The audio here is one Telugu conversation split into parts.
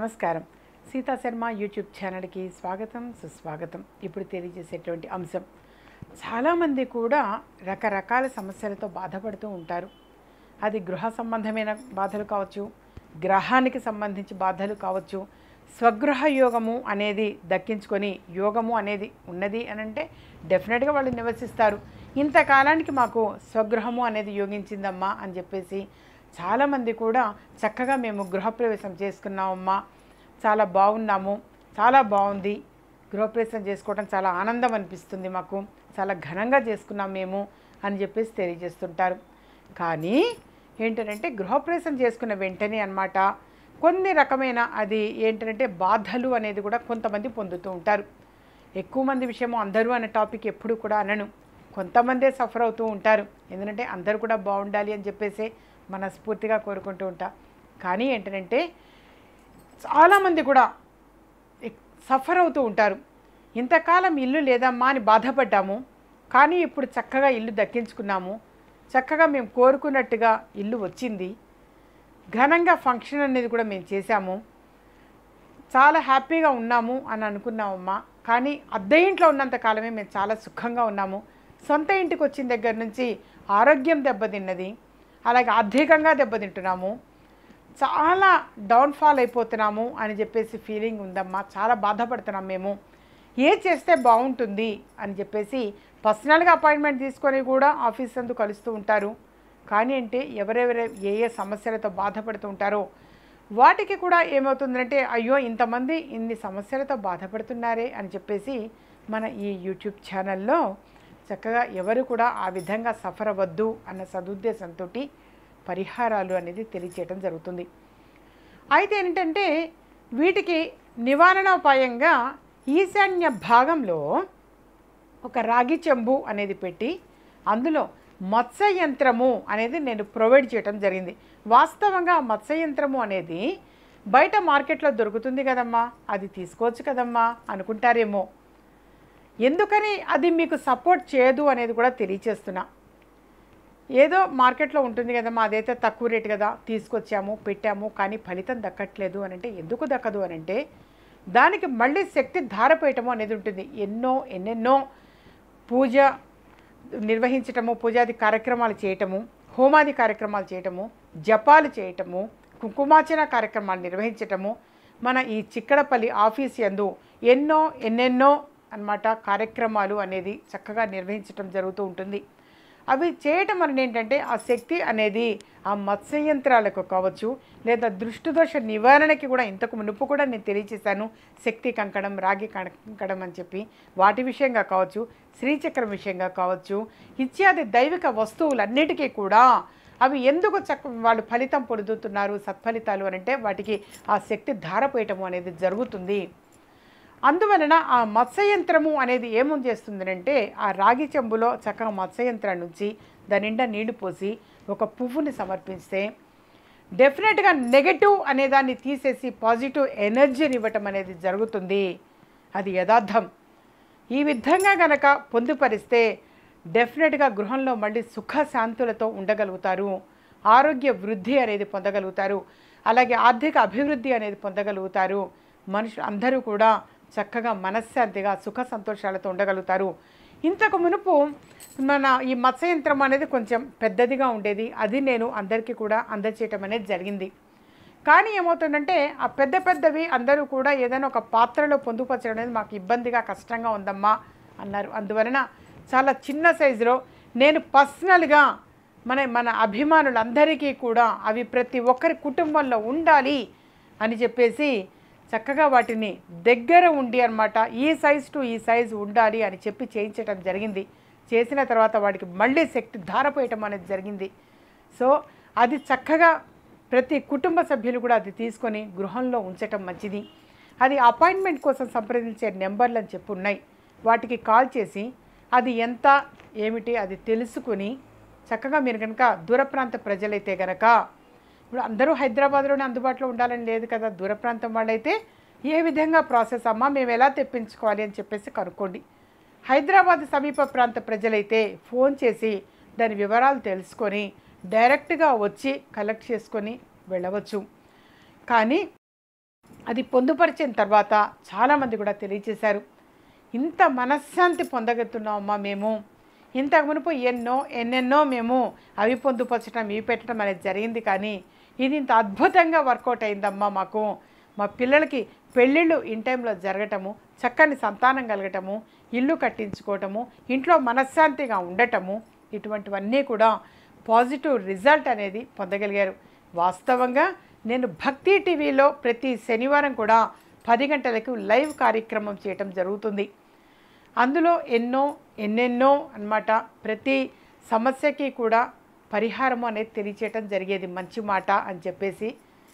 నమస్కారం సీతా శర్మ యూట్యూబ్ ఛానల్కి స్వాగతం సుస్వాగతం ఇప్పుడు తెలియజేసేటువంటి అంశం చాలామంది కూడా రకరకాల సమస్యలతో బాధపడుతూ ఉంటారు అది గృహ సంబంధమైన బాధలు కావచ్చు గ్రహానికి సంబంధించి బాధలు కావచ్చు స్వగృహ యోగము అనేది దక్కించుకొని యోగము అనేది ఉన్నది అని అంటే డెఫినెట్గా వాళ్ళు నివసిస్తారు ఇంతకాలానికి మాకు స్వగృహము అనేది యోగించిందమ్మా అని చెప్పేసి చాలామంది కూడా చక్కగా మేము గృహప్రవేశం చేసుకున్నామమ్మా చాలా బాగున్నాము చాలా బాగుంది గృహప్రవేశం చేసుకోవడం చాలా ఆనందం అనిపిస్తుంది మాకు చాలా ఘనంగా చేసుకున్నాం మేము అని చెప్పేసి తెలియజేస్తుంటారు కానీ ఏంటంటే గృహప్రవేశం చేసుకున్న వెంటనే అన్నమాట కొన్ని రకమైన అది ఏంటంటే బాధలు అనేది కూడా కొంతమంది పొందుతూ ఉంటారు ఎక్కువ మంది విషయము అందరూ అనే టాపిక్ ఎప్పుడు కూడా అనను కొంతమందే సఫర్ అవుతూ ఉంటారు ఎందుకంటే అందరూ కూడా బాగుండాలి అని చెప్పేసి మనస్ఫూర్తిగా కోరుకుంటూ ఉంటా కానీ ఏంటంటే చాలామంది కూడా ఎక్- సఫర్ అవుతూ ఉంటారు ఇంతకాలం ఇల్లు లేదమ్మా అని బాధపడ్డాము కానీ ఇప్పుడు చక్కగా ఇల్లు దక్కించుకున్నాము చక్కగా మేము కోరుకున్నట్టుగా ఇల్లు వచ్చింది ఘనంగా ఫంక్షన్ అనేది కూడా మేము చేశాము చాలా హ్యాపీగా ఉన్నాము అని అనుకున్నామమ్మా కానీ అద్దె ఇంట్లో ఉన్నంత కాలమే మేము చాలా సుఖంగా ఉన్నాము సొంత ఇంటికి వచ్చిన దగ్గర నుంచి ఆరోగ్యం దెబ్బతిన్నది అలాగే ఆర్థికంగా దెబ్బతింటున్నాము చాలా డౌన్ఫాల్ అయిపోతున్నాము అని చెప్పేసి ఫీలింగ్ ఉందమ్మా చాలా బాధపడుతున్నాం మేము ఏ చేస్తే బాగుంటుంది అని చెప్పేసి పర్సనల్గా అపాయింట్మెంట్ తీసుకొని కూడా ఆఫీస్ అందు కలుస్తూ ఉంటారు కానీ అంటే ఎవరెవరు ఏ ఏ సమస్యలతో బాధపడుతూ ఉంటారో వాటికి కూడా ఏమవుతుందంటే అయ్యో ఇంతమంది ఇన్ని సమస్యలతో బాధపడుతున్నారే అని చెప్పేసి మన ఈ యూట్యూబ్ ఛానల్లో చక్కగా ఎవరు కూడా ఆ విధంగా సఫర్ అవ్వద్దు అన్న సదుద్దేశంతో పరిహారాలు అనేది తెలియచేయడం జరుగుతుంది అయితే ఏంటంటే వీటికి నివారణోపాయంగా ఈశాన్య భాగంలో ఒక రాగి చెంబు అనేది పెట్టి అందులో మత్స్య యంత్రము అనేది నేను ప్రొవైడ్ చేయడం జరిగింది వాస్తవంగా ఆ మత్స్య యంత్రము అనేది బయట మార్కెట్లో దొరుకుతుంది కదమ్మా అది తీసుకోవచ్చు కదమ్మా అనుకుంటారేమో ఎందుకని అది మీకు సపోర్ట్ చేయదు అనేది కూడా తెలియచేస్తున్నా ఏదో మార్కెట్లో ఉంటుంది కదమ్మా అదైతే తక్కువ రేటు కదా తీసుకొచ్చాము పెట్టాము కానీ ఫలితం దక్కట్లేదు అని అంటే ఎందుకు దక్కదు అని అంటే దానికి మళ్ళీ శక్తి ధారపోయటము అనేది ఉంటుంది ఎన్నో ఎన్నెన్నో పూజ నిర్వహించటము పూజాది కార్యక్రమాలు చేయటము హోమాది కార్యక్రమాలు చేయటము జపాలు చేయటము కుంకుమార్చన కార్యక్రమాలు నిర్వహించటము మన ఈ చిక్కడపల్లి ఆఫీస్ యందు ఎన్నో ఎన్నెన్నో అన్నమాట కార్యక్రమాలు అనేది చక్కగా నిర్వహించటం జరుగుతూ ఉంటుంది అవి చేయటం వలన ఏంటంటే ఆ శక్తి అనేది ఆ మత్స్య యంత్రాలకు కావచ్చు లేదా దృష్టిదోష నివారణకి కూడా ఇంతకు మునుపు కూడా నేను తెలియచేశాను శక్తి కంకణం రాగి కంకణం అని చెప్పి వాటి విషయంగా కావచ్చు శ్రీచక్రం విషయంగా కావచ్చు ఇత్యాది దైవిక వస్తువులన్నిటికీ కూడా అవి ఎందుకు చక్క వాళ్ళు ఫలితం పొందుతున్నారు సత్ఫలితాలు అని అంటే వాటికి ఆ శక్తి ధారపోయటము అనేది జరుగుతుంది అందువలన ఆ మత్స్యయంత్రము అనేది ఏమం చేస్తుందనంటే ఆ రాగి చెంబులో చక్కగా మత్స్యయంత్రం నుంచి దాని నిండా నీళ్లు పోసి ఒక పువ్వుని సమర్పిస్తే డెఫినెట్గా నెగటివ్ అనేదాన్ని తీసేసి పాజిటివ్ ఎనర్జీని ఇవ్వటం అనేది జరుగుతుంది అది యథార్థం ఈ విధంగా గనక పొందుపరిస్తే డెఫినెట్గా గృహంలో మళ్ళీ సుఖ శాంతులతో ఉండగలుగుతారు ఆరోగ్య వృద్ధి అనేది పొందగలుగుతారు అలాగే ఆర్థిక అభివృద్ధి అనేది పొందగలుగుతారు మనుషులు అందరూ కూడా చక్కగా మనశ్శాంతిగా సుఖ సంతోషాలతో ఉండగలుగుతారు ఇంతకు మునుపు మన ఈ మత్స్యయంత్రం అనేది కొంచెం పెద్దదిగా ఉండేది అది నేను అందరికీ కూడా అందచేయటం అనేది జరిగింది కానీ ఏమవుతుందంటే ఆ పెద్ద పెద్దవి అందరూ కూడా ఏదైనా ఒక పాత్రలో పొందుపరచడం అనేది మాకు ఇబ్బందిగా కష్టంగా ఉందమ్మా అన్నారు అందువలన చాలా చిన్న సైజులో నేను పర్సనల్గా మన మన అభిమానులందరికీ కూడా అవి ప్రతి ఒక్కరి కుటుంబంలో ఉండాలి అని చెప్పేసి చక్కగా వాటిని దగ్గర ఉండి అన్నమాట ఈ సైజ్ టు ఈ సైజు ఉండాలి అని చెప్పి చేయించడం జరిగింది చేసిన తర్వాత వాటికి మళ్ళీ శక్తి ధారపోయటం అనేది జరిగింది సో అది చక్కగా ప్రతి కుటుంబ సభ్యులు కూడా అది తీసుకొని గృహంలో ఉంచటం మంచిది అది అపాయింట్మెంట్ కోసం సంప్రదించే నెంబర్లు అని చెప్పి ఉన్నాయి వాటికి కాల్ చేసి అది ఎంత ఏమిటి అది తెలుసుకుని చక్కగా మీరు కనుక దూర ప్రాంత ప్రజలైతే గనక ఇప్పుడు అందరూ హైదరాబాద్లోనే అందుబాటులో ఉండాలని లేదు కదా దూర ప్రాంతం వాళ్ళైతే ఏ విధంగా ప్రాసెస్ అమ్మా మేము ఎలా తెప్పించుకోవాలి అని చెప్పేసి కనుక్కోండి హైదరాబాద్ సమీప ప్రాంత ప్రజలైతే ఫోన్ చేసి దాని వివరాలు తెలుసుకొని డైరెక్ట్గా వచ్చి కలెక్ట్ చేసుకొని వెళ్ళవచ్చు కానీ అది పొందుపరిచిన తర్వాత చాలామంది కూడా తెలియచేశారు ఇంత మనశ్శాంతి పొందగలుగుతున్నామమ్మా మేము ఇంతకు మునుపు ఎన్నో ఎన్నెన్నో మేము అవి పొందుపరచడం ఇవి పెట్టడం అనేది జరిగింది కానీ ఇది ఇంత అద్భుతంగా వర్కౌట్ అయిందమ్మా మాకు మా పిల్లలకి పెళ్ళిళ్ళు ఇన్ టైంలో జరగటము చక్కని సంతానం కలగటము ఇల్లు కట్టించుకోవటము ఇంట్లో మనశ్శాంతిగా ఉండటము ఇటువంటివన్నీ కూడా పాజిటివ్ రిజల్ట్ అనేది పొందగలిగారు వాస్తవంగా నేను భక్తి టీవీలో ప్రతి శనివారం కూడా పది గంటలకు లైవ్ కార్యక్రమం చేయటం జరుగుతుంది అందులో ఎన్నో ఎన్నెన్నో అన్నమాట ప్రతి సమస్యకి కూడా పరిహారము అనేది తెలియచేయటం జరిగేది మంచి మాట అని చెప్పేసి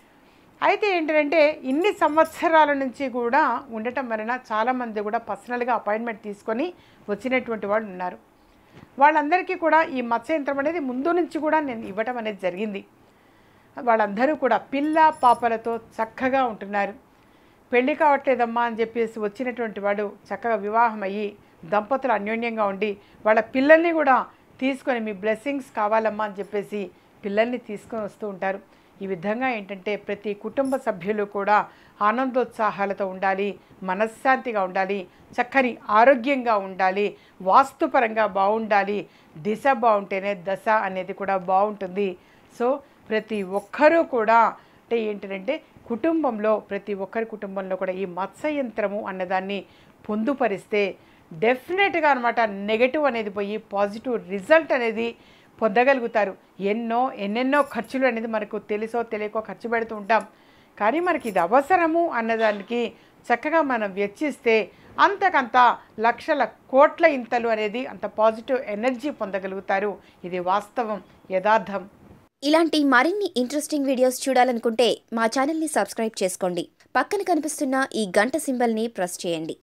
అయితే ఏంటంటే ఇన్ని సంవత్సరాల నుంచి కూడా ఉండటం వలన చాలామంది కూడా పర్సనల్గా అపాయింట్మెంట్ తీసుకొని వచ్చినటువంటి వాళ్ళు ఉన్నారు వాళ్ళందరికీ కూడా ఈ మత్స్య యంత్రం అనేది ముందు నుంచి కూడా నేను ఇవ్వటం అనేది జరిగింది వాళ్ళందరూ కూడా పిల్ల పాపలతో చక్కగా ఉంటున్నారు పెళ్లి కావట్లేదమ్మా అని చెప్పేసి వచ్చినటువంటి వాడు చక్కగా వివాహం అయ్యి దంపతులు అన్యోన్యంగా ఉండి వాళ్ళ పిల్లల్ని కూడా తీసుకొని మీ బ్లెస్సింగ్స్ కావాలమ్మా అని చెప్పేసి పిల్లల్ని తీసుకొని వస్తూ ఉంటారు ఈ విధంగా ఏంటంటే ప్రతి కుటుంబ సభ్యులు కూడా ఆనందోత్సాహాలతో ఉండాలి మనశ్శాంతిగా ఉండాలి చక్కని ఆరోగ్యంగా ఉండాలి వాస్తుపరంగా బాగుండాలి దిశ బాగుంటేనే దశ అనేది కూడా బాగుంటుంది సో ప్రతి ఒక్కరూ కూడా అంటే ఏంటంటే కుటుంబంలో ప్రతి ఒక్కరి కుటుంబంలో కూడా ఈ మత్స్య యంత్రము అన్నదాన్ని పొందుపరిస్తే డెఫినెట్గా అనమాట నెగటివ్ అనేది పోయి పాజిటివ్ రిజల్ట్ అనేది పొందగలుగుతారు ఎన్నో ఎన్నెన్నో ఖర్చులు అనేది మనకు తెలుసో తెలియకో ఖర్చు పెడుతూ ఉంటాం కానీ మనకి ఇది అవసరము అన్నదానికి చక్కగా మనం వెచ్చిస్తే అంతకంత లక్షల కోట్ల ఇంతలు అనేది అంత పాజిటివ్ ఎనర్జీ పొందగలుగుతారు ఇది వాస్తవం యథార్థం ఇలాంటి మరిన్ని ఇంట్రెస్టింగ్ వీడియోస్ చూడాలనుకుంటే మా ఛానల్ని సబ్స్క్రైబ్ చేసుకోండి పక్కన కనిపిస్తున్న ఈ గంట సింబల్ని ప్రెస్ చేయండి